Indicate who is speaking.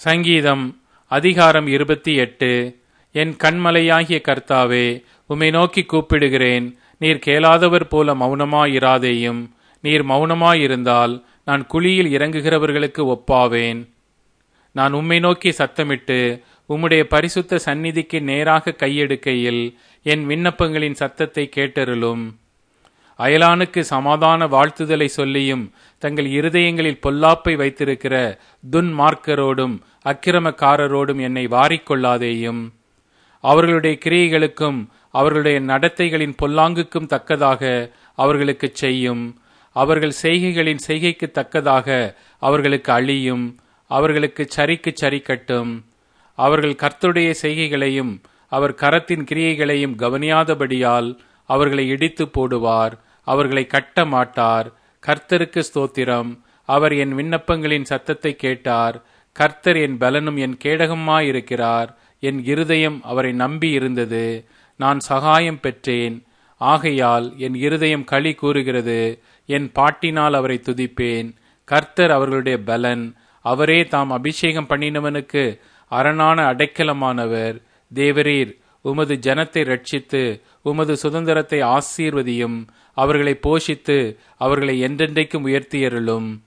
Speaker 1: சங்கீதம் அதிகாரம் இருபத்தி எட்டு என் கண்மலையாகிய கர்த்தாவே உம்மை நோக்கி கூப்பிடுகிறேன் நீர் கேளாதவர் போல மௌனமாயிராதேயும் நீர் மௌனமாயிருந்தால் நான் குழியில் இறங்குகிறவர்களுக்கு ஒப்பாவேன் நான் உம்மை நோக்கி சத்தமிட்டு உம்முடைய பரிசுத்த சந்நிதிக்கு நேராக கையெடுக்கையில் என் விண்ணப்பங்களின் சத்தத்தை கேட்டருளும் அயலானுக்கு சமாதான வாழ்த்துதலை சொல்லியும் தங்கள் இருதயங்களில் பொல்லாப்பை வைத்திருக்கிற துன்மார்க்கரோடும் அக்கிரமக்காரரோடும் என்னை வாரிக்கொள்ளாதேயும் அவர்களுடைய கிரியைகளுக்கும் அவர்களுடைய நடத்தைகளின் பொல்லாங்குக்கும் தக்கதாக அவர்களுக்கு செய்யும் அவர்கள் செய்கைகளின் செய்கைக்கு தக்கதாக அவர்களுக்கு அழியும் அவர்களுக்கு சரிக்கு சரி கட்டும் அவர்கள் கர்த்தருடைய செய்கைகளையும் அவர் கரத்தின் கிரியைகளையும் கவனியாதபடியால் அவர்களை இடித்து போடுவார் அவர்களை கட்ட மாட்டார் கர்த்தருக்கு ஸ்தோத்திரம் அவர் என் விண்ணப்பங்களின் சத்தத்தை கேட்டார் கர்த்தர் என் பலனும் என் கேடகமாயிருக்கிறார் என் இருதயம் அவரை நம்பி இருந்தது நான் சகாயம் பெற்றேன் ஆகையால் என் இருதயம் களி கூறுகிறது என் பாட்டினால் அவரை துதிப்பேன் கர்த்தர் அவர்களுடைய பலன் அவரே தாம் அபிஷேகம் பண்ணினவனுக்கு அரணான அடைக்கலமானவர் தேவரீர் உமது ஜனத்தை ரட்சித்து உமது சுதந்திரத்தை ஆசீர்வதியும் அவர்களை போஷித்து அவர்களை என்றென்றைக்கும் உயர்த்தியருளும்